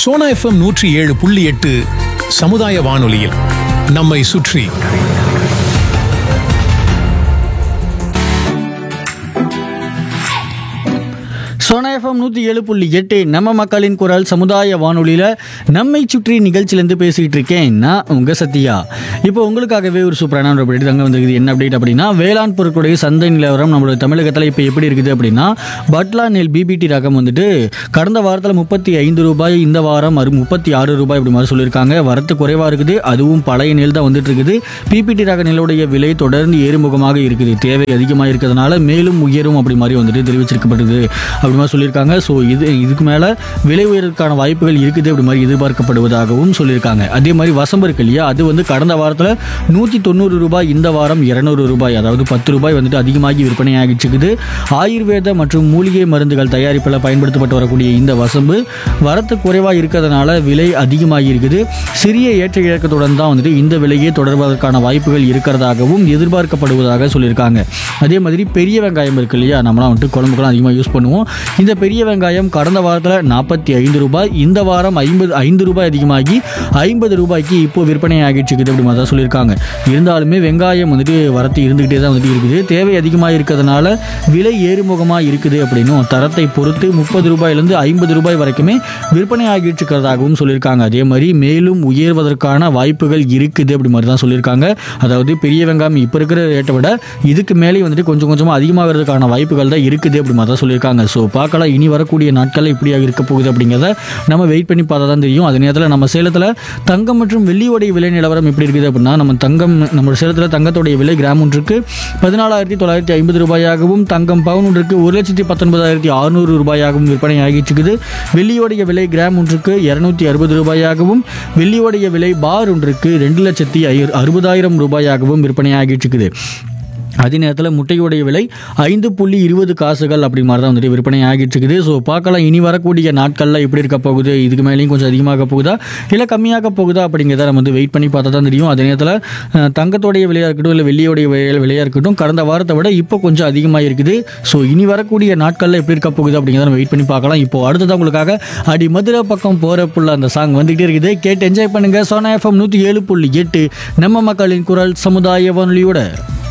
Sona FM நூற்றி ஏழு புள்ளி எட்டு சமுதாய வானொலியில் நம்மை சுற்றி சோனா எஃப்எம் நூற்றி ஏழு புள்ளி எட்டு நம்ம மக்களின் குரல் சமுதாய வானொலியில் நம்மை சுற்றி நிகழ்ச்சியிலேருந்து பேசிகிட்டு இருக்கேன் நான் உங்கள் சத்யா இப்போ உங்களுக்காகவே ஒரு சூப்பரான ஒரு அப்டேட் தாங்க வந்திருக்குது என்ன அப்டேட் அப்படின்னா வேளாண் பொருட்களுடைய சந்தை நிலவரம் நம்மளுடைய தமிழகத்தில் இப்போ எப்படி இருக்குது அப்படின்னா பட்லா நெல் பிபிடி ரகம் வந்துட்டு கடந்த வாரத்தில் முப்பத்தி ஐந்து ரூபாய் இந்த வாரம் அறு முப்பத்தி ஆறு ரூபாய் இப்படி மாதிரி சொல்லியிருக்காங்க வரத்து குறைவாக இருக்குது அதுவும் பழைய நெல் தான் வந்துட்டு இருக்குது பிபிடி ரக நெல்லுடைய விலை தொடர்ந்து ஏறுமுகமாக இருக்குது தேவை அதிகமாக இருக்கிறதுனால மேலும் உயரும் அப்படி மாதிரி வந்துட்டு தெரிவிச்சிருக்கப்பட்டது அப்படி மாதிரி சொல்லியிருக்காங்க ஸோ இது இதுக்கு மேலே விலை உயர்வுக்கான வாய்ப்புகள் இருக்குது அப்படி மாதிரி எதிர்பார்க்கப்படுவதாகவும் சொல்லியிருக்காங்க அதே மாதிரி வசம்பு இருக்கு இல்லையா அது வந்து கடந்த வாரத்தில் நூற்றி தொண்ணூறு ரூபாய் இந்த வாரம் இரநூறு ரூபாய் அதாவது பத்து ரூபாய் வந்துட்டு அதிகமாகி விற்பனை ஆகிச்சுக்குது ஆயுர்வேத மற்றும் மூலிகை மருந்துகள் தயாரிப்பில் பயன்படுத்தப்பட்டு வரக்கூடிய இந்த வசம்பு வரத்து குறைவாக இருக்கிறதுனால விலை அதிகமாகி இருக்குது சிறிய ஏற்ற இறக்கத்துடன் தான் வந்துட்டு இந்த விலையே தொடர்வதற்கான வாய்ப்புகள் இருக்கிறதாகவும் எதிர்பார்க்கப்படுவதாக சொல்லியிருக்காங்க அதே மாதிரி பெரிய வெங்காயம் இருக்கு இல்லையா நம்மளாம் வந்துட்டு குழம்புக்கெல்லாம் அதிகமாக யூஸ் பண்ணுவோம் இந்த பெரிய வெங்காயம் கடந்த வாரத்தில் நாற்பத்தி ஐந்து ரூபாய் இந்த வாரம் ஐம்பது ஐந்து ரூபாய் அதிகமாகி ஐம்பது ரூபாய்க்கு இப்போ விற்பனை ஆகிட்டு இருக்குது அப்படி மாதிரி தான் சொல்லியிருக்காங்க இருந்தாலுமே வெங்காயம் வந்துட்டு வரத்து இருந்துக்கிட்டே தான் வந்துட்டு இருக்குது தேவை அதிகமாக இருக்கிறதுனால விலை ஏறுமுகமாக இருக்குது அப்படின்னும் தரத்தை பொறுத்து முப்பது ரூபாயிலிருந்து ஐம்பது ரூபாய் வரைக்குமே விற்பனை ஆகிட்டு இருக்கிறதாகவும் சொல்லியிருக்காங்க அதே மாதிரி மேலும் உயர்வதற்கான வாய்ப்புகள் இருக்குது அப்படி மாதிரி தான் சொல்லியிருக்காங்க அதாவது பெரிய வெங்காயம் இப்போ இருக்கிற ரேட்டை விட இதுக்கு மேலே வந்துட்டு கொஞ்சம் கொஞ்சமாக அதிகமாகிறதுக்கான வாய்ப்புகள் தான் இருக்குது அப்படி மாதிரி தான் சொல்லியிருக்காங்க ஸோ பார்க்கலாம் இனி வரக்கூடிய நாட்களில் இப்படியாக இருக்க போகுது அப்படிங்கிறத நம்ம வெயிட் பண்ணி பார்த்தா தான் தெரியும் அதே நேரத்தில் நம்ம சேலத்தில் தங்கம் மற்றும் வெள்ளியோடைய விலை நிலவரம் எப்படி இருக்குது அப்படின்னா நம்ம தங்கம் நம்ம சேலத்தில் தங்கத்தோடைய விலை கிராம் ஒன்றுக்கு பதினாலாயிரத்தி தொள்ளாயிரத்தி ஐம்பது ரூபாயாகவும் தங்கம் பவுன் ஒன்றுக்கு ஒரு லட்சத்தி பத்தொன்பதாயிரத்தி அறுநூறு ரூபாயாகவும் விற்பனை ஆகிட்டு இருக்குது வெள்ளியோடைய விலை கிராம் ஒன்றுக்கு இரநூத்தி அறுபது ரூபாயாகவும் வெள்ளியோடைய விலை பார் ஒன்றுக்கு ரெண்டு லட்சத்தி ஐ அறுபதாயிரம் ரூபாயாகவும் விற்பனை ஆகிட்டு இருக்குது அதே நேரத்தில் முட்டையோடைய விலை ஐந்து புள்ளி இருபது காசுகள் அப்படி மாதிரி தான் வந்துட்டு விற்பனை ஆகிட்டு இருக்குது ஸோ பார்க்கலாம் இனி வரக்கூடிய நாட்களில் எப்படி இருக்க போகுது இதுக்கு மேலேயும் கொஞ்சம் அதிகமாக போகுதா இல்லை கம்மியாக போகுதா அப்படிங்கிறத நம்ம வந்து வெயிட் பண்ணி பார்த்தா தான் தெரியும் அதே நேரத்தில் அஹ், தங்கத்தோடைய விலையாக இருக்கட்டும் இல்லை வெள்ளியோடைய விலை விலையாக இருக்கட்டும் கடந்த வாரத்தை விட இப்போ கொஞ்சம் அதிகமாக இருக்குது ஸோ இனி வரக்கூடிய நாட்களில் எப்படி இருக்க போகுது அப்படிங்கிறத நம்ம வெயிட் பண்ணி பார்க்கலாம் இப்போ அடுத்தது உங்களுக்காக அடி மதுரை பக்கம் போகிற புள்ள அந்த சாங் வந்துகிட்டே இருக்குது கேட்டு என்ஜாய் பண்ணுங்கள் சோனா எஃப்எம் நூற்றி ஏழு புள்ளி எட்டு நம்ம மக்களின் குரல் சமுதாய வானொலியோட